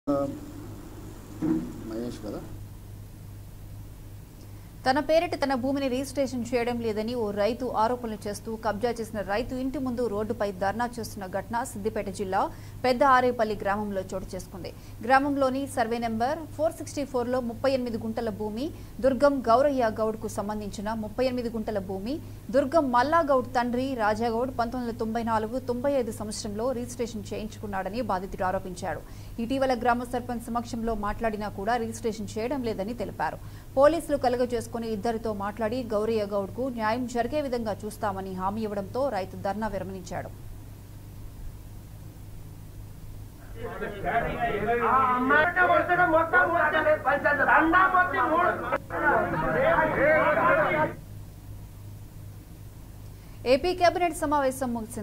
మహేష్ కదా తన పేరిట తన భూమిని రిజిస్ట్రేషన్ చేయడం లేదని ఓ రైతు ఆరోపణలు చేస్తూ కబ్జా చేసిన రైతు ఇంటి ముందు రోడ్డుపై ధర్నా చేస్తున్న ఘటన సిద్దిపేట జిల్లా పెద్ద ఆరేపల్లి గ్రామంలో చోటు చేసుకుంది గ్రామంలోని సర్వే నెంబర్ ఫోర్ సిక్స్టీ ఫోర్లో ముప్పై ఎనిమిది గుంటల భూమి దుర్గం గౌరయ్య గౌడ్కు సంబంధించిన ముప్పై ఎనిమిది గుంటల భూమి దుర్గం మల్లాగౌడ్ తండ్రి రాజాగౌడ్ పంతొమ్మిది వందల తొంభై నాలుగు తొంభై ఐదు సంవత్సరంలో రిజిస్ట్రేషన్ చేయించుకున్నాడని బాధితుడు ఆరోపించాడు ఇటీవల గ్రామ సర్పంచ్ సమక్షంలో మాట్లాడినా కూడా రిజిస్ట్రేషన్ చేయడం లేదని తెలిపారు పోలీసులు కలుగజేసుకుని ఇద్దరితో మాట్లాడి గౌరయ్య గౌడ్కు న్యాయం జరిగే విధంగా చూస్తామని హామీ ఇవ్వడంతో రైతు ధర్నా విరమించాడు ఆ అమ్మాయినే కొడతాడు మొత్తం మొత్తం దండా మొత్తం మూడు ఏపీ కేబినెట్ సమావేశం ముగిసింది